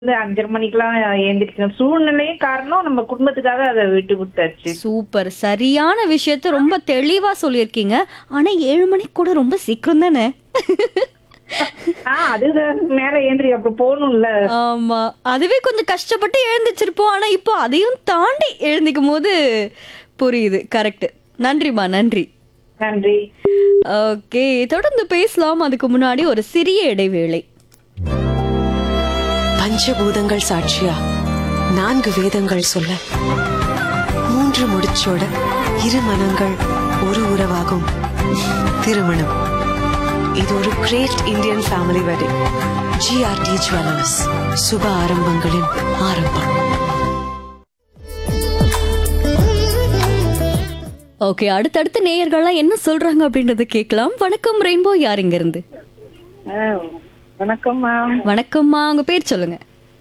வந்து அஞ்சரை மணிக்கெல்லாம் ஏந்திரிக்கணும் சூழ்நிலையும் காரணம் நம்ம குடும்பத்துக்காக அதை விட்டு கொடுத்தாச்சு சூப்பர் சரியான விஷயத்த ரொம்ப தெளிவா சொல்லியிருக்கீங்க ஆனா ஏழு மணிக்கு கூட ரொம்ப சீக்கிரம் தானே ஆஹ் அதுதான் மேல ஏந்திரி அப்புறம் போகணும்ல ஆமா அதுவே கொஞ்சம் கஷ்டப்பட்டு எழுந்திச்சிருப்போம் ஆனா இப்போ அதையும் தாண்டி எழுந்திக்கும் போது புரியுது கரெக்ட் நன்றிமா நன்றி நன்றி ஓகே தொடர்ந்து பேசலாம் அதுக்கு முன்னாடி ஒரு சிறிய இடைவேளை பஞ்சபூதங்கள் சாட்சியா நான்கு வேதங்கள் சொல்ல மூன்று முடிச்சோட இரு மனங்கள் ஒரு உறவாகும் திருமணம் இது ஒரு great Indian family wedding GRT jewellers சுப ஆரம்பங்களின் ஆரம்பம் ஓகே அடுத்தடுத்த நேயர்கள்லாம் என்ன சொல்றாங்க அப்படின்றத கேட்கலாம் வணக்கம் ரெயின்போ யார் இங்க இருந்து ஆஹ் வணக்கம் மேம் வணக்கம்மா உங்க பேர் சொல்லுங்க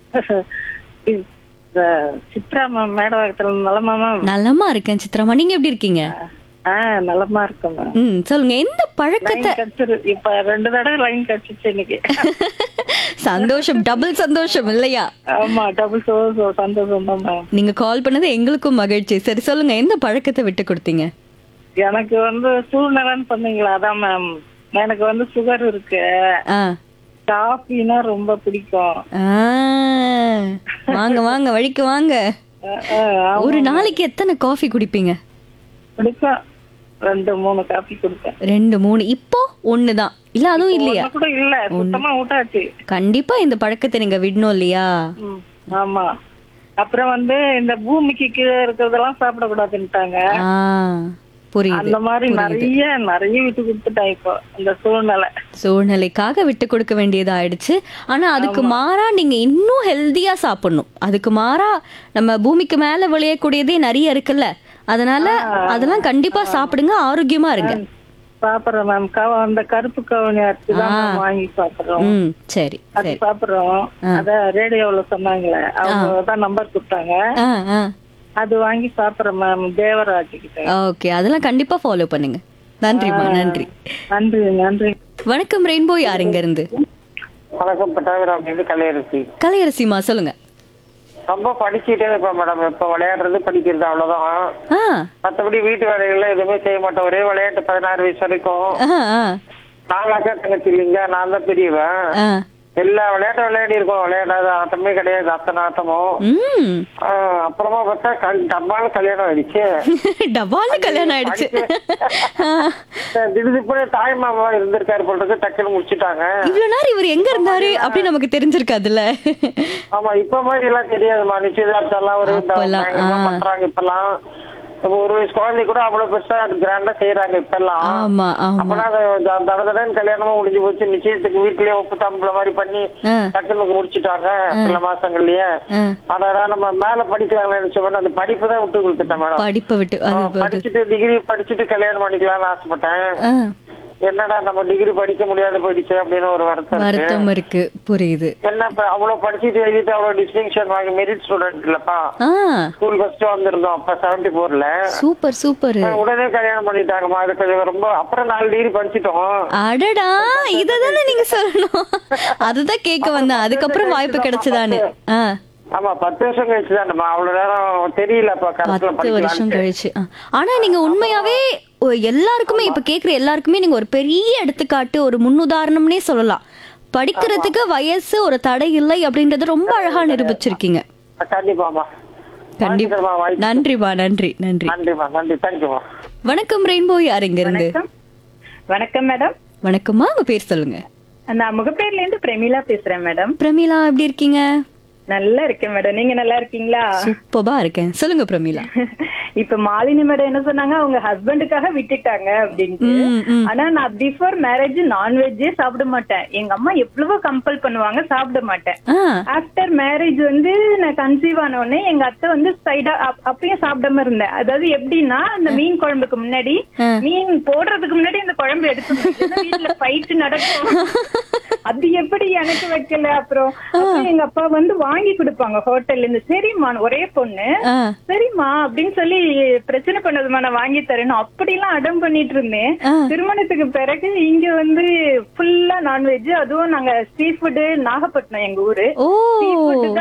சித்ரா மேம் மேடவாக்கத்துல நலமா மேம் நலமா இருக்கேன் சித்ராமா நீங்க எப்படி இருக்கீங்க ஆஹ் நலமா இருக்கேன் மேம் ம் சொல்லுங்க எந்த பழக்கத்தை லைன் கிடைச்சிரு இப்ப ரெண்டு தடவை லைன் கிடைச்சிச்சு இன்னைக்கு சந்தோஷம் டபுள் சந்தோஷம் இல்லையா ஆமா டபுள் சோ சந்தோஷம் தான் மேம் நீங்க கால் பண்ணது எங்களுக்கும் மகிழ்ச்சி சரி சொல்லுங்க எந்த பழக்கத்தை விட்டு கொடுத்தீங்க எனக்கு வந்து சூழ்நிலைன்னு சொன்னீங்களா அதான் மேம் எனக்கு வந்து சுகர் இருக்கு ஆ காஃபினா ரொம்ப பிடிக்கும் ஆ. வாங்க வாங்க வழிக்கு வாங்க அஹ் அஹ் ஆமா. ஒரு நாளைக்கு எத்தனை காஃபி குடிப்பீங்க பிடிக்கும் ரெண்டு மூணு காஃபி குடிப்பேன் ரெண்டு மூணு இப்போ ஒண்ணுதான் இல்ல அதுவும் இல்லையா ஒண்ணு கூட இல்ல சுத்தமா விட்டாச்சு கண்டிப்பா இந்த பழக்கத்தை நீங்க விடணும் இல்லையா ம், ஆமா அப்புறம் வந்து இந்த பூமிக்கு கீழே இருக்கிறதெல்லாம் சாப்பிடக்கூடாதுன்ட்டாங்க ஆ புரியுது அந்த மாதிரி நிறைய நிறைய விட்டு கொடுத்துட்டேன் இப்போ இந்த சூழ்நிலை சூழ்நிலைக்காக விட்டு கொடுக்க வேண்டியது ஆயிடுச்சு ஆனா அதுக்கு மாறா நீங்க இன்னும் ஹெல்தியா சாப்பிடணும் அதுக்கு மாறா நம்ம பூமிக்கு மேல விளையக்கூடியதே நிறைய இருக்குல்ல அதனால அதெல்லாம் கண்டிப்பா சாப்பிடுங்க ஆரோக்கியமா இருங்க சாப்பிடுறோம் மேம் கவ அந்த கருப்பு கவனி அரிசி தான் ma'am வாங்கி சாப்பிடுறோம் ம் சரி அது சரி சாப்பிடுறோம் அத ரேடியோல சொன்னாங்களே அவங்க தான் நம்பர் கொடுத்தாங்க ஆ ஆ அது வாங்கி சாப்பிடுறேன் மேம் தேவராஜ் கிட்ட ஓகே அதெல்லாம் கண்டிப்பா ஃபாலோ பண்ணுங்க நன்றிமா நன்றி நன்றி நன்றி வணக்கம் ரெயின்போ யார் இங்க இருந்து வணக்கம் பட்டாபிராம் இது கலையரசி கலையரசிமா சொல்லுங்க ரொம்ப படிச்சுட்டே இருப்பேன் மேடம் இப்ப விளையாடுறது படிக்கிறது அவ்வளவுதான் ஆ மத்தபடி வீட்டு வேலைகள்ல எதுவுமே செய்ய மாட்டேன் ஒரே விளையாட்டு பதினாறு வயசு வரைக்கும் ஆ ஆ நாலு அக்கா தங்கச்சி இல்லைங்க நான் தான் பெரியவன் ஆ எல்லா விளையாட்டும் விளையாடி இருக்கோம் விளையாடாத ஆட்டமே கிடையாது அத்தனை ஆட்டமும் ம் ஆஹ் அப்புறமா பார்த்தா கல்- டப்பால கல்யாணம் ஆயிடுச்சு டபால்னு கல்யாணம் ஆயிடுச்சு திடீர்னு தாய் மாமா இருந்திருக்காரு போல டக்குன்னு முடிச்சுட்டாங்க இவ்வளவு நேரம் இவர் எங்க இருந்தாரு அப்படின்னு நமக்கு தெரிஞ்சிருக்காதுல்ல ஆமா இப்ப மாதிரி எல்லாம் தெரியாதுமா நிச்சயதார்த்தம் எல்லாம் ஒரு இந்த அப்பெல்லாம், பயங்கரமா ஆ. பண்றாங்க இப்பெல்லாம் இப்ப ஒரு வயசு குழந்தை கூட அவ்வளவு பெருசா கிராண்டா செய்யறாங்க இப்ப எல்லாம் ஆமா ஆமா அப்பனா தட தடன்னு கல்யாணமா முடிஞ்சு போச்சு நிச்சயத்துக்கு வீட்லயே உப்பு தாம்பளை மாதிரி பண்ணி ஆ. டக்குன்னு முடிச்சுட்டாங்க சில மாசங்கள்லயே ஆ. ஆனா நம்ம மேல படிக்கலாம்னு நினைச்சோம் அந்த படிப்பு தான் விட்டு கொடுத்துட்டேன் மேடம் படிப்பை விட்டு அது அது- படிச்சுட்டு டிகிரி படிச்சுட்டு கல்யாணம் பண்ணிக்கலாம்னு ஆசைப்பட்டேன் ஆ, என்னடா நம்ம டிகிரி படிக்க முடியாத போயிடுச்சு அப்படின்னு ஒரு வருத்தம் இருக்கு வருத்தம் இருக்கு புரியுது என்ன இப்ப அவ்வளவு படிச்சுட்டு எழுதிட்டு அவ்வளவு டிஸ்டிங்ஷன் வாங்கி மெரிட் ஸ்டூடெண்ட் இல்லப்பா ஆ ஸ்கூல் ஃபர்ஸ்ட் வந்திருந்தோம் அப்ப செவன்டி போர்ல சூப்பர் சூப்பர் உடனே கல்யாணம் பண்ணிட்டாங்கம்மா அது கொஞ்சம் ரொம்ப அப்புறம் நாலு டிகிரி படிச்சிட்டோம் அடடா இததானே நீங்க சொல்லணும் அதுதான் கேட்க வந்தேன் அதுக்கப்புறம் வாய்ப்பு கிடைச்சதான்னு ஆ ஆமா பத்து வருஷம் கழிச்சு தானம்மா அவ்வளவு நேரம் தெரியலப்பா கரஸ்ல பத்து வருஷம் படிக்கலாம் கழிச்சு ஆ. ஆனா நீங்க உண்மையாவே ஒ- எல்லாருக்குமே இப்ப கேக்குற எல்லாருக்குமே நீங்க ஒரு பெரிய எடுத்துக்காட்டு ஒரு முன்னுதாரணம்னே சொல்லலாம் படிக்கிறதுக்கு வயசு ஒரு தடை இல்லை அப்படின்றத ரொம்ப அழகா நிரூபிச்சிருக்கீங்க கண்டிப்பாமா கண்டிப்பா வாழ்த்துக்கள்மா, வாழ்த்து. நன்றிமா நன்றி நன்றி நன்றிமா நன்றி தேங்க்யூமா வணக்கம் ரெயின்போ யார் இங்க இருந்து வணக்கம் மேடம் வணக்கம்மா உங்க பேர் சொல்லுங்க நான் முகப்பேர்ல இருந்து பிரமிளா பேசுறேன் மேடம் பிரமீளா எப்படி இருக்கீங்க நல்லா இருக்கேன் மேடம் நீங்க நல்லா இருக்கீங்களா சூப்பரா இருக்கேன் சொல்லுங்க பிரமீளா இப்ப மாலினி மேடம் என்ன சொன்னாங்க அவங்க ஹஸ்பண்டுக்காக விட்டுட்டாங்க அப்படின்ட்டு ம், ம். ஆனா நான் பிஃபோர் மேரேஜ் நான்வெஜ்ஜே சாப்பிட மாட்டேன் எங்க அம்மா எவ்வளவோ கம்பல் பண்ணுவாங்க சாப்பிட மாட்டேன் ஆ ஆஃப்டர் மேரேஜ் வந்து நான் கன்சீவ் ஆன உடனே எங்க அத்தை வந்து சைடா அப்பயும் சாப்பிடாம இருந்தேன் அதாவது எப்படின்னா அந்த மீன் குழம்புக்கு முன்னாடி ஆ. மீன் போடுறதுக்கு முன்னாடி அந்த குழம்பு எடுத்து வீட்டுல ஃபைட் நடக்கும் அது எப்படி எனக்கு வைக்கல அப்புறம் அப்புறம் எங்க அப்பா வந்து வாங்கி கொடுப்பாங்க ஹோட்டல்ல இருந்து சரிம்மா ஒரே பொண்ணு ஆ. சரிம்மா அப்படின்னு சொல்லி பிரச்சனை பண்ணதுமா நான் வாங்கி தரேன் அப்படிலாம் அடம் பண்ணிட்டு இருந்தேன் ஆ. திருமணத்துக்கு பிறகு இங்க வந்து ஃபுல்லா நான்வெஜ் அதுவும் நாங்க சீ ஃபுட் நாகப்பட்டினம் எங்க ஊரு ஓ சீ ஃபுட்